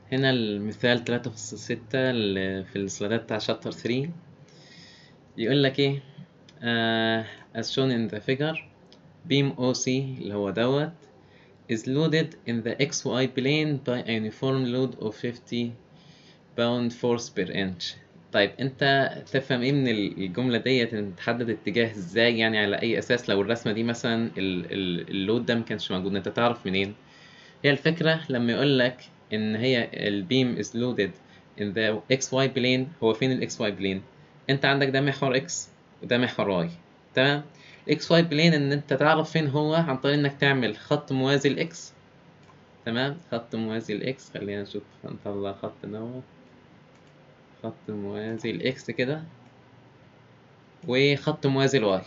هنا المثال تلاتة فاصلة ستة اللي في السلايدات بتاع شابتر 3 يقول لك ايه آه as shown in the figure beam OC اللي هو دوت is loaded in the XY plane by a uniform load of 50 pound force per inch طيب انت تفهم ايه من الجملة ديت ان تحدد اتجاه ازاي يعني على اي اساس لو الرسمة دي مثلا ال- ال- اللود ده مكانش موجود انت تعرف منين هي الفكرة لما يقول لك ان هي البيم is loaded in the XY plane هو فين ال XY plane انت عندك ده محور X وده محور Y تمام ال XY plane ان انت تعرف فين هو عن طريق انك تعمل خط موازي ل X تمام خط موازي ل X خلينا نشوف نطلع خط دوت خط موازي ل X كده وخط موازي ل Y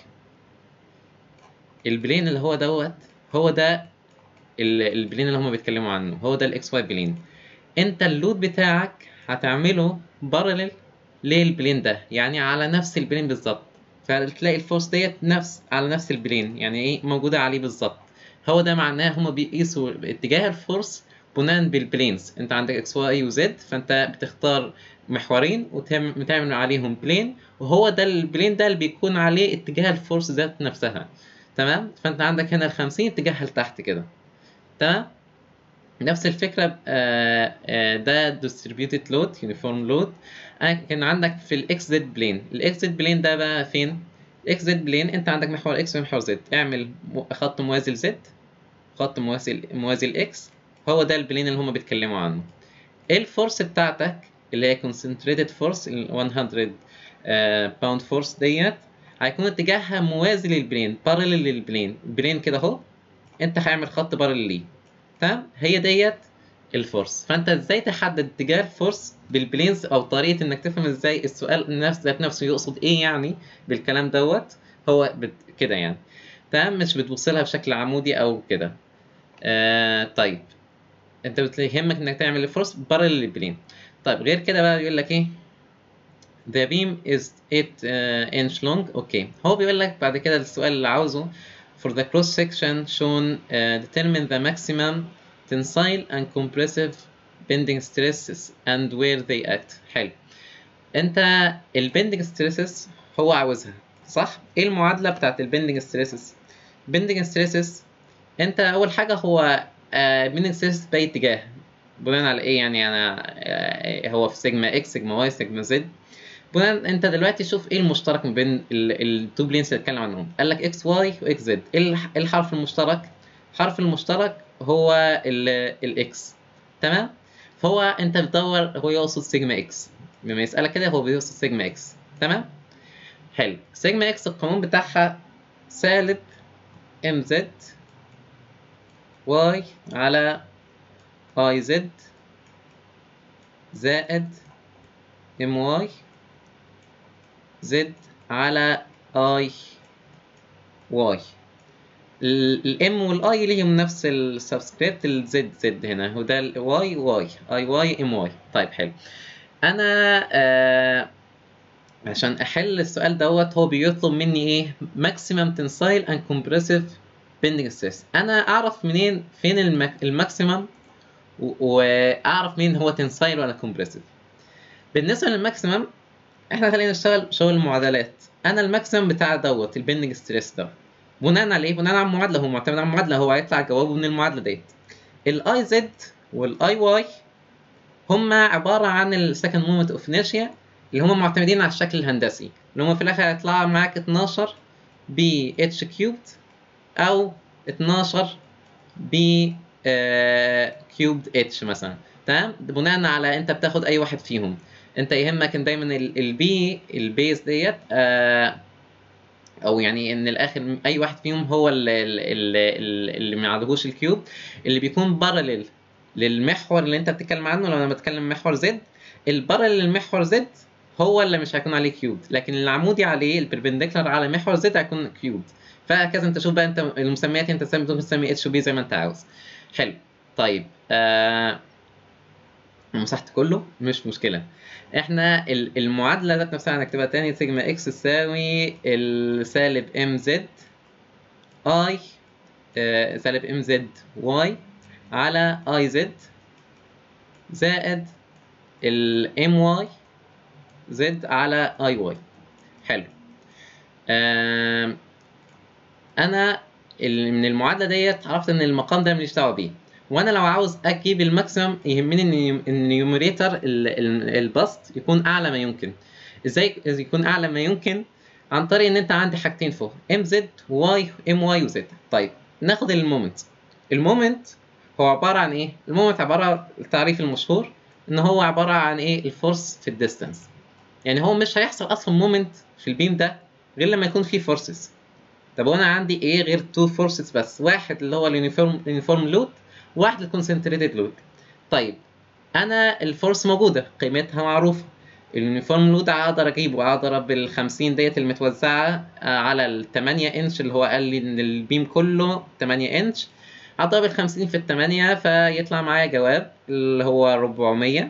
البلين اللي هو دوت هو ده ال- البلين اللي هما بيتكلموا عنه هو ده الاكس واي بلين انت اللود بتاعك هتعمله بارلل للبلين ده يعني على نفس البلين بالظبط فتلاقي الفورس ديت نفس على نفس البلين يعني ايه موجوده عليه بالظبط هو ده معناه هما بيقيسوا اتجاه الفورس بناء بالبلينز انت عندك اكس واي وزد فانت بتختار محورين وتعمل عليهم بلين وهو ده البلين ده اللي بيكون عليه اتجاه الفورس ذات نفسها تمام فانت عندك هنا ال 50 اتجاهها لتحت كده تمام نفس الفكرة آه، آه، ده distributed load uniform load آه، كان عندك في الاكس زد بلين الاكس زد بلين ده بقى فين الاكس زد بلين انت عندك محور اكس ومحور زد اعمل م- خط موازي لزد خط موازي موازي لاكس هو ده البلين اللي هما بيتكلموا عنه ايه الفورس بتاعتك اللي هي concentrated force ال 100 باوند فورس ديت هيكون اتجاهها موازي للبلين parallel للبلين البلين كده اهو انت هعمل خط بارل ليه تمام هي ديت الفورس فانت ازاي تحدد اتجاه الفورس بالبلينز او طريقه انك تفهم ازاي السؤال نفس ذات نفسه يقصد ايه يعني بالكلام دوت هو بت... كده يعني تمام مش بتبص لها بشكل عمودي او كده آه طيب انت بتهمك انك تعمل الفورس بارل للبلين طيب غير كده بقى بيقول لك ايه The beam is 8 uh, inch long اوكي هو بيقول لك بعد كده السؤال اللي عاوزه For the cross section shown uh, determine the maximum tensile and compressive bending stresses and where they act حلو انت البندنج stresses هو عاوزها صح ايه المعادله بتاعت البندنج stresses bending stresses انت اول حاجه هو bending stresses باي اتجاه بناء على ايه يعني انا آه، هو في سيجما اكس سيجما واي سيجما زد بناء انت دلوقتي شوف ايه المشترك ما بين التو بلينز اللي اتكلم عنهم قال لك اكس واي واكس زد ايه الح- إيه الحرف المشترك الحرف المشترك هو الاكس تمام فهو انت بتدور هو يقصد سيجما اكس لما يسالك كده هو بيقصد سيجما اكس تمام حلو سيجما اكس القانون بتاعها سالب ام زد واي على اي زد زائد ام واي زد على اي واي الام والاي ليهم نفس السبسكريبت الزد زد هنا وده الواي واي اي واي ام واي طيب حلو انا آه عشان احل السؤال دوت هو بيطلب مني ايه ماكسيمم تنسايل اند كومبريسيف بيندنج ستريس انا اعرف منين فين المك- الماكسيمم و- واعرف مين هو تنسايل ولا كومبريسيف بالنسبه للماكسيمم احنا خلينا نشتغل شغل المعادلات انا الماكسيمم بتاع دوت البيندنج ستريس ده بناء على ايه بناء على المعادله هو معتمد على المعادله هو هيطلع جوابه من المعادله ديت الاي زد والاي واي هما عباره عن السكند مومنت اوف انيرشيا اللي هما معتمدين على الشكل الهندسي اللي هما في الاخر هيطلع معاك 12 ب اتش كيوبد او 12 ب كيوبد اتش مثلا تمام ده بناء على انت بتاخد اي واحد فيهم انت يهمك ان دايما البي البيز ديت آه، او يعني ان الاخر اي واحد فيهم هو اللي, اللي, اللي ما عندهوش الكيوب اللي بيكون بارلل للمحور اللي انت بتتكلم عنه لو انا بتكلم محور زد البارلل للمحور زد هو اللي مش هيكون عليه كيوب لكن العمودي عليه البربنديكولار على محور زد هيكون كيوب فهكذا انت شوف بقى انت المسميات انت تسمي ممكن تسمي اتش وبي زي ما انت عاوز حلو طيب آه مسحت كله مش مشكله احنا ال- المعادله ذات نفسها هنكتبها تاني سيجما اكس تساوي السالب ام زد اي سالب ام زد واي على اي زد زائد الام واي زد على اي واي حلو آم، انا ال- من المعادله ديت عرفت ان المقام ده ماليش دعوه بيه وانا لو عاوز اجيب الماكسيمم يهمني ان النيوميريتر البسط يكون اعلى ما يمكن ازاي إزاي يكون اعلى ما يمكن عن طريق ان انت عندي حاجتين فوق ام زد واي ام واي وزد طيب ناخد المومنت المومنت هو عباره عن ايه المومنت عباره عن التعريف المشهور ان هو عباره عن ايه الفورس في الديستانس يعني هو مش هيحصل اصلا مومنت في البيم ده غير لما يكون فيه فورسز طب وانا عندي ايه غير تو فورسز بس واحد اللي هو اليونيفورم اليونيفورم لود واحد الكونسنتريتد لود طيب انا الفورس موجوده قيمتها معروفه اليونيفورم لود اقدر اجيبه اضرب ال 50 ديت المتوزعه آه، على ال 8 انش اللي هو قال لي ان البيم كله 8 انش اضرب ال 50 في ال 8 فيطلع معايا جواب اللي هو 400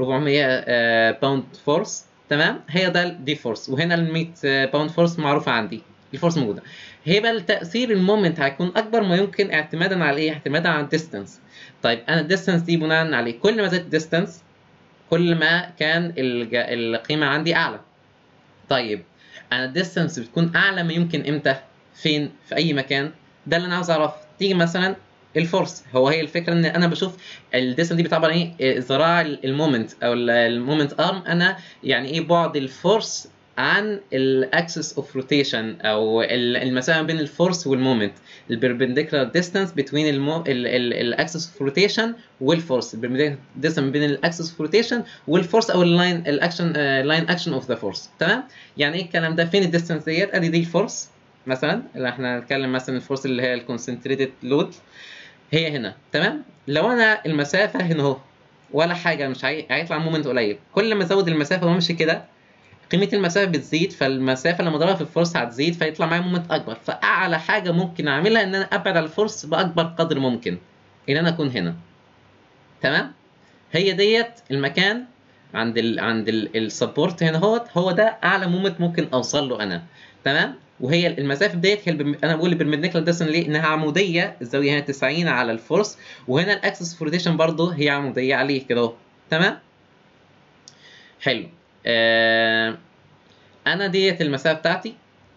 400 باوند فورس تمام هي ده دي فورس وهنا ال 100 باوند فورس معروفه عندي الفورس موجوده هيبقى التاثير المومنت هيكون اكبر ما يمكن اعتمادا على ايه اعتمادا على الديستانس طيب انا الديستانس دي بناء عليه كل ما زاد الديستانس كل ما كان الج... القيمه عندي اعلى طيب انا الديستانس بتكون اعلى ما يمكن امتى فين في اي مكان ده اللي انا عاوز اعرفه تيجي مثلا الفورس هو هي الفكره ان انا بشوف الديستانس دي بتعبر عن ايه ذراع المومنت او المومنت ارم انا يعني ايه بعد الفورس عن الاكسس اوف روتيشن او ال- المسافه بين الفورس والمومنت البربنديكولار ديستانس بين الاكسس اوف روتيشن والفورس البربنديكولار ديستانس بين الاكسس اوف روتيشن والفورس او اللاين الاكشن لاين اكشن اوف ذا فورس تمام يعني ايه الكلام ده فين الديستانس ديت ادي دي الفورس مثلا اللي احنا هنتكلم مثلا الفورس اللي هي الكونسنتريتد لود هي هنا تمام لو انا المسافه هنا اهو ولا حاجه مش هي... هيطلع مومنت قليل كل ما ازود المسافه وامشي كده قيمه المسافه بتزيد فالمسافه لما اضربها في الفورس هتزيد فيطلع معايا مومنت اكبر فاعلى حاجه ممكن اعملها ان انا ابعد عن الفورس باكبر قدر ممكن ان انا اكون هنا تمام هي ديت المكان عند ال عند السبورت هنا اهوت هو ده اعلى مومنت ممكن اوصل له انا تمام وهي المسافه ديت هي البرم... انا بقول البرمنديكولار ديستانس ليه؟ انها عموديه الزاويه هنا 90 على الفورس وهنا الاكسس فورتيشن برضه هي عموديه عليه كده اهو تمام؟ حلو آه... انا ديت المسافه بتاعتي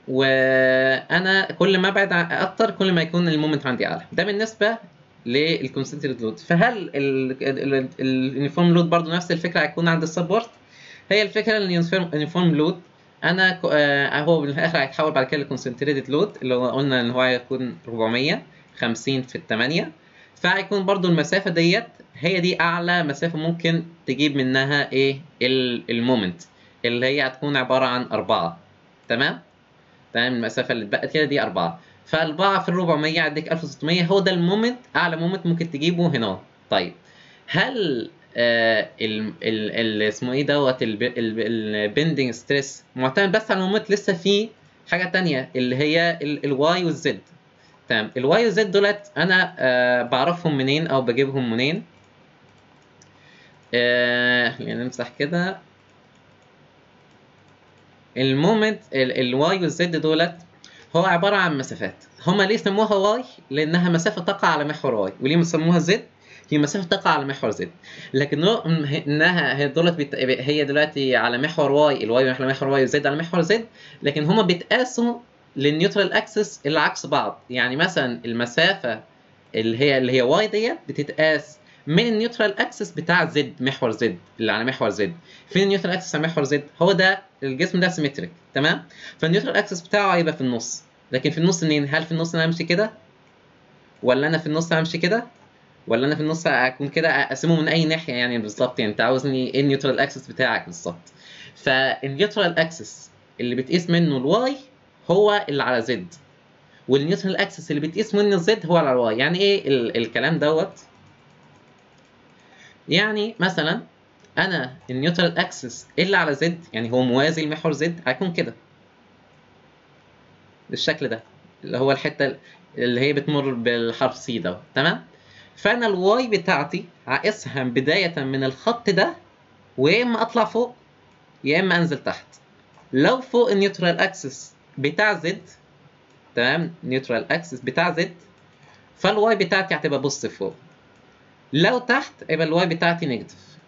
وانا كل ما ابعد عن- اكتر كل ما يكون المومنت عندي اعلى ده بالنسبه للكونسنتريت لود فهل اليونيفورم لود برضه نفس الفكره هتكون عند السبورت هي الفكره ان اليونيفورم لود انا ك- آه هو في الاخر هيتحول بعد كده لكونسنتريتد لود اللي هو قلنا ان هو هيكون 450 في الثمانية فهيكون برضو المسافة ديت هي دي أعلى مسافة ممكن تجيب منها إيه ال- المومنت اللي هي هتكون عبارة عن أربعة تمام؟ تمام المسافة اللي اتبقت كده دي أربعة فأربعة في الربعمية هديك 1600 هو ده المومنت أعلى مومنت ممكن تجيبه هنا طيب هل آه ال ال ال اسمه ايه دوت البندنج ستريس معتمد بس على المومنت لسه في حاجه تانية اللي هي الواي والزد تمام الواي والزد دولت انا آه بعرفهم منين او بجيبهم منين آه خلينا نمسح كده المومنت الواي والزد دولت هو عباره عن مسافات هما ليه سموها واي لانها مسافه تقع على محور واي وليه سموها زد هي مسافه تقع على محور زد لكن نوع انها هي دولت بت... هي دلوقتي على محور واي الواي على محور واي وزد على محور زد لكن هما بيتقاسوا للنيوترال اكسس اللي عكس بعض يعني مثلا المسافه اللي هي اللي هي واي ديت بتتقاس من النيوترال اكسس بتاع زد محور زد اللي على محور زد فين النيوترال اكسس على محور زد هو ده الجسم ده سيمتريك تمام فالنيوترال اكسس بتاعه هيبقى في النص لكن في النص منين هل في النص انا همشي كده ولا انا في النص همشي كده ولا انا في النص اكون كده اقسمه من اي ناحيه يعني بالظبط يعني انت عاوزني ايه النيوترال اكسس بتاعك بالظبط فالنيوترال اكسس اللي بتقيس منه الواي هو اللي على زد والنيوترال اكسس اللي بتقيس منه الزد هو على الواي يعني ايه ال الكلام دوت يعني مثلا انا النيوترال اكسس اللي على زد يعني هو موازي لمحور زد هيكون كده بالشكل ده اللي هو الحته اللي هي بتمر بالحرف سي ده تمام فانا الواي بتاعتي هقيسها بدايه من الخط ده ويا اما اطلع فوق يا اما انزل تحت لو فوق النيوترال اكسس بتاع زد تمام نيوترال اكسس بتاع زد فالواي بتاعتي هتبقى بص فوق لو تحت يبقى الواي بتاعتي نيجاتيف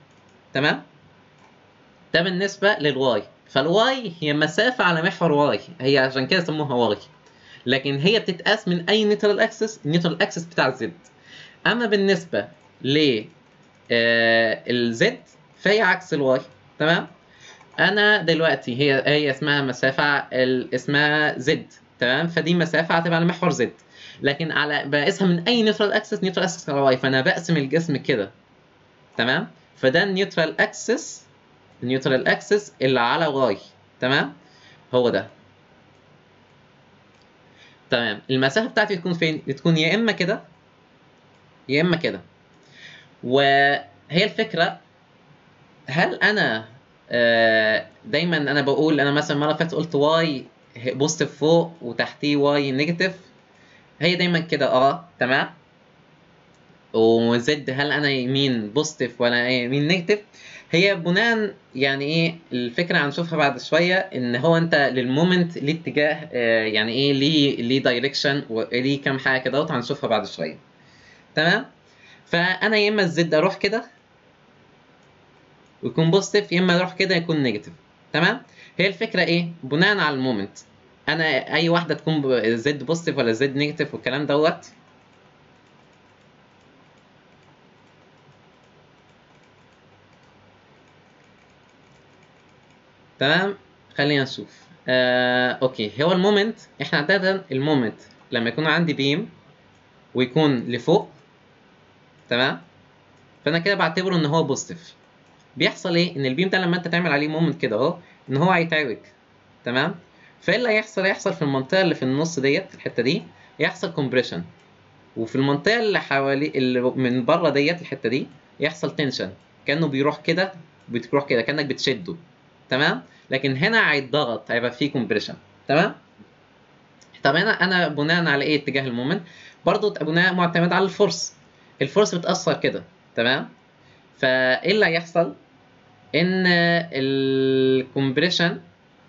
تمام ده بالنسبه للواي فالواي هي مسافه على محور واي هي عشان كده سموها واي لكن هي بتتقاس من اي نيوترال اكسس النيوترال اكسس بتاع زد اما بالنسبه ل الزد فهي عكس الواي تمام انا دلوقتي هي هي اسمها مسافه ال- اسمها زد تمام فدي مسافه هتبقى على محور زد لكن على بقيسها من اي نيوترال اكسس نيوترال اكسس على واي فانا بقسم الجسم كده تمام فده النيوترال اكسس النيوترال اكسس اللي على واي تمام هو ده تمام المسافه بتاعتي بتكون فين بتكون يا اما كده يا اما كده وهي الفكره هل انا آه، دايما انا بقول انا مثلا مره فاتت قلت واي بوزيتيف فوق وتحتيه واي نيجاتيف هي دايما كده اه تمام وزد هل انا يمين بوزيتيف ولا يمين نيجاتيف هي بناء يعني ايه الفكره هنشوفها بعد شويه ان هو انت للمومنت ليه اتجاه آه، يعني ايه ليه ليه دايركشن وليه كام حاجه كده هنشوفها بعد شويه تمام فانا يا اما الزد اروح كده ويكون بوزيتيف يا اما اروح كده يكون نيجاتيف تمام هي الفكره ايه بناء على المومنت انا اي واحده تكون زد بوزيتيف ولا زد نيجاتيف والكلام دوت تمام خلينا نشوف آه، اوكي هو المومنت احنا عاده المومنت لما يكون عندي بيم ويكون لفوق تمام فانا كده بعتبره ان هو بوزيتيف بيحصل ايه ان البيم ده لما انت تعمل عليه مومنت كده اهو ان هو هيتعوج تمام فايه اللي هيحصل هيحصل في المنطقه اللي في النص ديت الحته دي يحصل كومبريشن وفي المنطقه اللي حوالي اللي من بره ديت الحته دي يحصل تنشن كانه بيروح كده بتروح كده كانك بتشده تمام لكن هنا هيتضغط هيبقى فيه كومبريشن تمام طب هنا انا بناء على ايه اتجاه المومنت برضه بناء معتمد على الفورس الفورس بتاثر كده تمام فايه اللي هيحصل ان الكومبريشن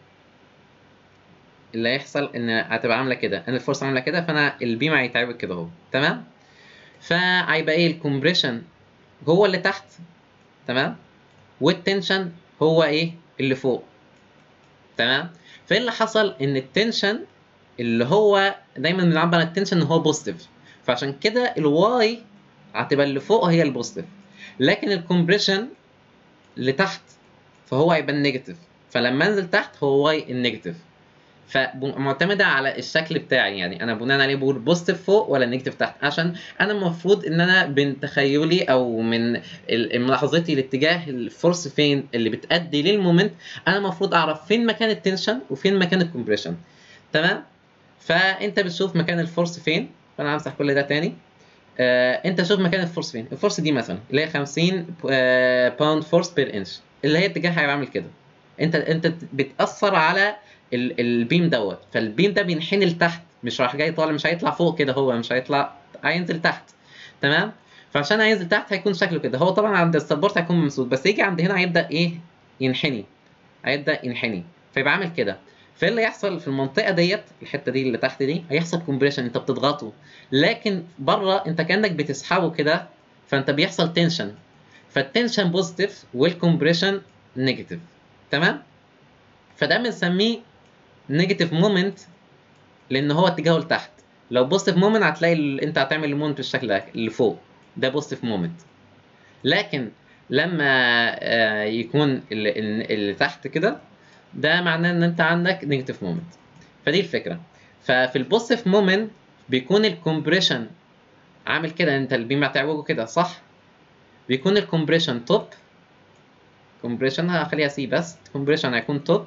اللي هيحصل ان هتبقى عامله كده ان الفورس عامله كده فانا البيم هيتعوج كده اهو تمام فهيبقى ايه الكومبريشن هو اللي تحت تمام والتنشن هو ايه اللي فوق تمام فايه اللي حصل ان التنشن اللي هو دايما بنعبر عن التنشن ان هو بوزيتيف فعشان كده الواي هتبقى اللي فوق هي البوزيتيف لكن الكومبريشن اللي تحت فهو هيبقى النيجاتيف فلما انزل تحت هو واي النيجاتيف فمعتمده على الشكل بتاعي يعني انا بناء عليه بقول بوزيتيف فوق ولا نيجاتيف تحت عشان انا المفروض ان انا من تخيلي او من ال- ملاحظتي لاتجاه الفورس فين اللي بتؤدي للمومنت انا المفروض اعرف فين مكان التنشن وفين مكان الكومبريشن تمام فانت بتشوف مكان الفورس فين فانا همسح كل ده تاني آه انت شوف مكان الفورس فين الفورس دي مثلا اللي هي 50 آه باوند فورس بير انش اللي هي اتجاهها هيبقى عامل كده انت انت بتاثر على ال- البيم دوت فالبيم ده بينحني لتحت مش راح جاي طالع مش هيطلع فوق كده هو مش هيطلع هينزل تحت تمام فعشان هينزل تحت هيكون شكله كده هو طبعا عند السبورت هيكون ممسود بس يجي عند هنا هيبدا ايه ينحني هيبدا ينحني فيبقى عامل كده فايه اللي يحصل في المنطقه ديت الحته دي اللي تحت دي هيحصل كومبريشن انت بتضغطه لكن بره انت كانك بتسحبه كده فانت بيحصل تنشن فالتنشن بوزيتيف والكومبريشن نيجاتيف تمام فده بنسميه نيجاتيف مومنت لان هو اتجاهه لتحت لو بوزيتيف مومنت هتلاقي ال- انت هتعمل المومنت بالشكل ده اللي فوق ده بوزيتيف مومنت لكن لما آه، يكون اللي, اللي تحت كده ده معناه ان انت عندك نيجاتيف مومنت فدي الفكره ففي البوزيتيف مومنت بيكون الكومبريشن عامل كده انت البيم هتعوجه كده صح بيكون الكومبريشن توب كومبريشن هخليها سي بس كومبريشن هيكون توب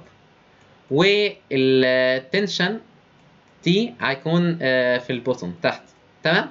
والتنشن تي هيكون آه، في البوتوم تحت تمام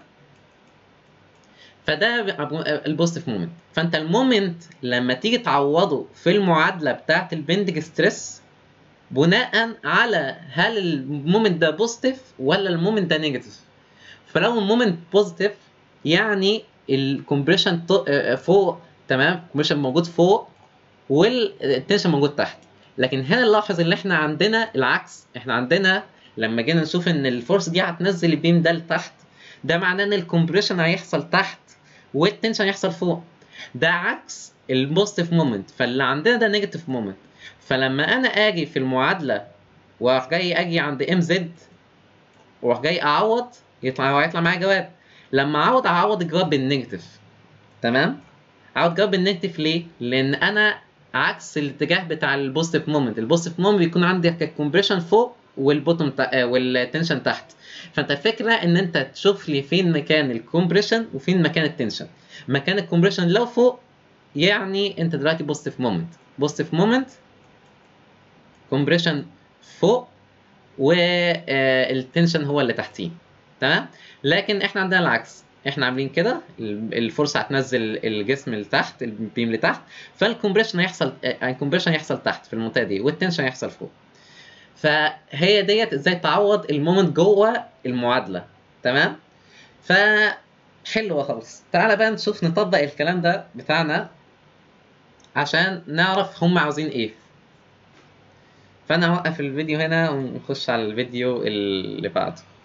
فده البوزيتيف مومنت فانت المومنت لما تيجي تعوضه في المعادله بتاعت البندنج ستريس بناء على هل المومنت ده بوزيتيف ولا المومنت ده نيجاتيف فلو المومنت بوزيتيف يعني الكومبريشن فوق تمام الكومبريشن موجود فوق والتنشن موجود تحت لكن هنا نلاحظ ان احنا عندنا العكس احنا عندنا لما جينا نشوف ان الفورس دي هتنزل البيم ده لتحت ده معناه ان الكومبريشن هيحصل تحت والتنشن هيحصل فوق ده عكس البوزيتيف مومنت فاللي عندنا ده نيجاتيف مومنت فلما انا اجي في المعادله واروح جاي اجي عند ام زد واروح جاي اعوض يطلع هيطلع معايا جواب لما اعوض اعوض الجواب بالنيجاتيف تمام اعوض الجواب بالنيجاتيف ليه لان انا عكس الاتجاه بتاع البوزيتيف مومنت البوزيتيف مومنت بيكون عندك الكومبريشن فوق والبوتوم تا... والتنشن تحت فانت الفكره ان انت تشوف لي فين مكان الكومبريشن وفين مكان التنشن مكان الكومبريشن لو فوق يعني انت دلوقتي بوزيتيف مومنت بوزيتيف مومنت كومبريشن فوق والتنشن هو اللي تحتيه تمام لكن احنا عندنا العكس احنا عاملين كده الفرصه هتنزل الجسم لتحت البيم لتحت فالكمبريشن هيحصل الكمبريشن هيحصل تحت في المنطقه دي والتنشن هيحصل فوق فهي ديت ازاي تعوض المومنت جوه المعادله تمام ف حلوه خالص تعالى بقى نشوف نطبق الكلام ده بتاعنا عشان نعرف هم عاوزين ايه فانا هوقف الفيديو هنا ونخش على الفيديو اللي بعده